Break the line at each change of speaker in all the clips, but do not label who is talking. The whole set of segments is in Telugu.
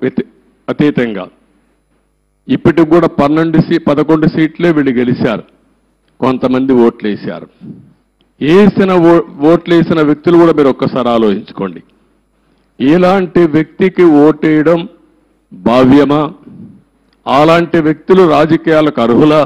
వ్యతి- అతీతంగా ఇప్పటికి కూడా పన్నెండు సీ పదకొండు సీట్లే వీళ్ళు గెలిచారు కొంతమంది ఓట్లు వేశారు వేసిన ఓ- ఓట్లు వేసిన వ్యక్తులు కూడా మీరు ఒక్కసారి ఆలోచించుకోండి ఇలాంటి వ్యక్తికి ఓటేయడం భావ్యమా అలాంటి వ్యక్తులు రాజకీయాలకు అర్హులా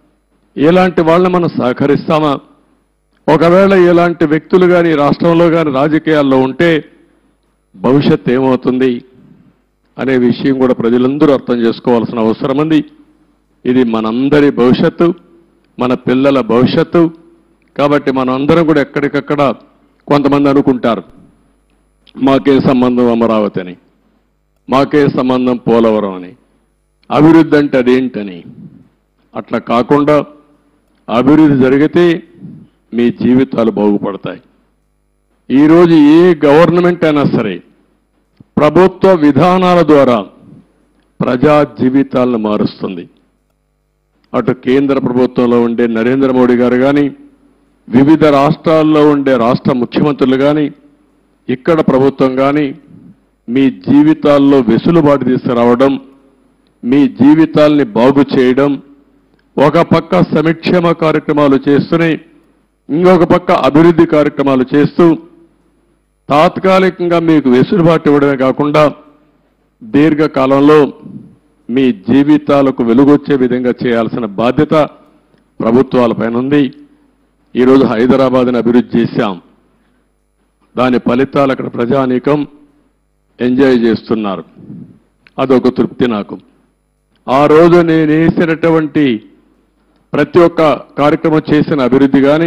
ఇలాంటి వాళ్ళని మనం సహకరిస్తామా ఒకవేళ ఇలాంటి వ్యక్తులు కానీ రాష్ట్రంలో కానీ రాజకీయాల్లో ఉంటే భవిష్యత్ ఏమవుతుంది అనే విషయం కూడా ప్రజలందరూ అర్థం చేసుకోవాల్సిన అవసరం ఉంది ఇది మనందరి భవిష్యత్తు మన పిల్లల భవిష్యత్తు కాబట్టి మనం అందరం కూడా ఎక్కడికక్కడ కొంతమంది అనుకుంటారు మాకే సంబంధం అమరావతి అని మాకే సంబంధం పోలవరం అని అభివృద్ధి అంటే అదేంటని అట్లా కాకుండా అభివృద్ధి జరిగితే మీ జీవితాలు బాగుపడతాయి ఈరోజు ఏ గవర్నమెంట్ అయినా సరే ప్రభుత్వ విధానాల ద్వారా ప్రజా జీవితాలను మారుస్తుంది అటు కేంద్ర ప్రభుత్వంలో ఉండే నరేంద్ర మోడీ గారు కానీ వివిధ రాష్ట్రాల్లో ఉండే రాష్ట్ర ముఖ్యమంత్రులు కానీ ఇక్కడ ప్రభుత్వం కానీ మీ జీవితాల్లో వెసులుబాటు తీసుకురావడం మీ జీవితాల్ని బాగు చేయడం ఒక పక్క సంక్షేమ కార్యక్రమాలు చేస్తూనే ఇంకొక పక్క అభివృద్ధి కార్యక్రమాలు చేస్తూ తాత్కాలికంగా మీకు వెసులుబాటు ఇవ్వడమే కాకుండా దీర్ఘకాలంలో మీ జీవితాలకు వెలుగొచ్చే విధంగా చేయాల్సిన బాధ్యత ప్రభుత్వాలపైన ఉంది ఈరోజు హైదరాబాద్ని అభివృద్ధి చేశాం దాని ఫలితాలు అక్కడ ప్రజానీకం ఎంజాయ్ చేస్తున్నారు అదొక తృప్తి నాకు ఆ రోజు నేను వేసినటువంటి ప్రతి ఒక్క కార్యక్రమం చేసిన అభివృద్ధి కానీ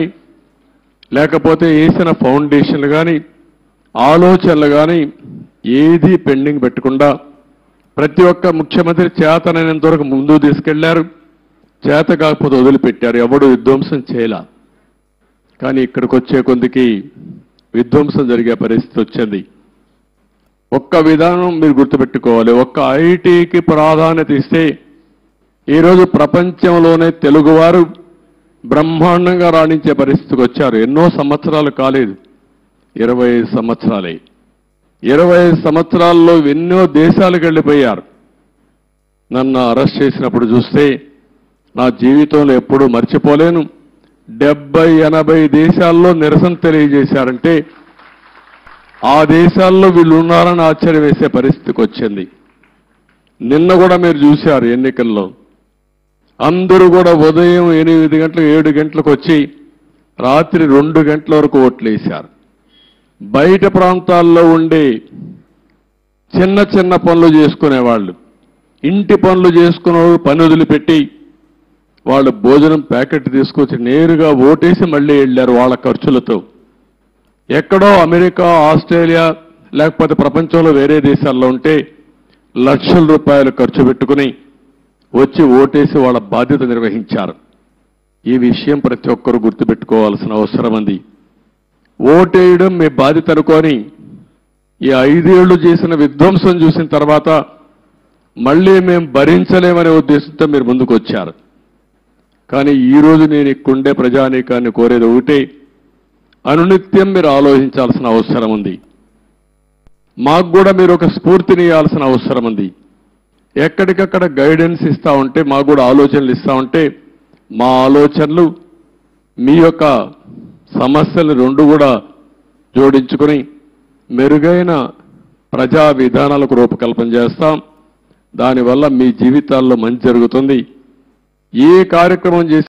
లేకపోతే వేసిన ఫౌండేషన్లు కానీ ఆలోచనలు కానీ ఏది పెండింగ్ పెట్టకుండా ప్రతి ఒక్క ముఖ్యమంత్రి చేతనైనంత వరకు ముందుకు తీసుకెళ్లారు చేత కాకపోతే వదిలిపెట్టారు ఎవడు విధ్వంసం చేయలా కానీ ఇక్కడికి వచ్చే కొందికి విధ్వంసం జరిగే పరిస్థితి వచ్చింది ఒక్క విధానం మీరు గుర్తుపెట్టుకోవాలి ఒక్క ఐటీకి ప్రాధాన్యత ఇస్తే ఈరోజు ప్రపంచంలోనే తెలుగువారు బ్రహ్మాండంగా రాణించే పరిస్థితికి వచ్చారు ఎన్నో సంవత్సరాలు కాలేదు ఇరవై ఐదు సంవత్సరాలే ఇరవై ఐదు సంవత్సరాల్లో ఎన్నో దేశాలకు వెళ్ళిపోయారు నన్ను అరెస్ట్ చేసినప్పుడు చూస్తే నా జీవితంలో ఎప్పుడూ మర్చిపోలేను డెబ్బై ఎనభై దేశాల్లో నిరసన తెలియజేశారంటే ఆ దేశాల్లో వీళ్ళు ఉన్నారని ఆశ్చర్యం వేసే పరిస్థితికి వచ్చింది నిన్న కూడా మీరు చూశారు ఎన్నికల్లో అందరూ కూడా ఉదయం ఎనిమిది గంటలకు ఏడు గంటలకు వచ్చి రాత్రి రెండు గంటల వరకు ఓట్లు వేశారు బయట ప్రాంతాల్లో ఉండే చిన్న చిన్న పనులు చేసుకునేవాళ్ళు ఇంటి పనులు చేసుకునే పని వదిలిపెట్టి వాళ్ళు భోజనం ప్యాకెట్ తీసుకొచ్చి నేరుగా ఓటేసి మళ్ళీ వెళ్ళారు వాళ్ళ ఖర్చులతో ఎక్కడో అమెరికా ఆస్ట్రేలియా లేకపోతే ప్రపంచంలో వేరే దేశాల్లో ఉంటే లక్షల రూపాయలు ఖర్చు పెట్టుకుని వచ్చి ఓటేసి వాళ్ళ బాధ్యత నిర్వహించారు ఈ విషయం ప్రతి ఒక్కరూ గుర్తుపెట్టుకోవాల్సిన అవసరం ఉంది ఓటేయడం మీ బాధ్యత అనుకొని ఈ ఐదేళ్లు చేసిన విధ్వంసం చూసిన తర్వాత మళ్ళీ మేము భరించలేమనే ఉద్దేశంతో మీరు ముందుకు వచ్చారు కానీ ఈ రోజు నేను ఇక్కడుండే ప్రజానీకాన్ని కోరేది ఒకటే అనునిత్యం మీరు ఆలోచించాల్సిన అవసరం ఉంది మాకు కూడా మీరు ఒక స్ఫూర్తిని ఇవ్వాల్సిన అవసరం ఉంది ఎక్కడికక్కడ గైడెన్స్ ఇస్తా ఉంటే మాకు కూడా ఆలోచనలు ఇస్తా ఉంటే మా ఆలోచనలు మీ యొక్క సమస్యలు రెండు కూడా జోడించుకొని మెరుగైన ప్రజా విధానాలకు రూపకల్పన చేస్తాం దానివల్ల మీ జీవితాల్లో మంచి జరుగుతుంది ఏ కార్యక్రమం చేసి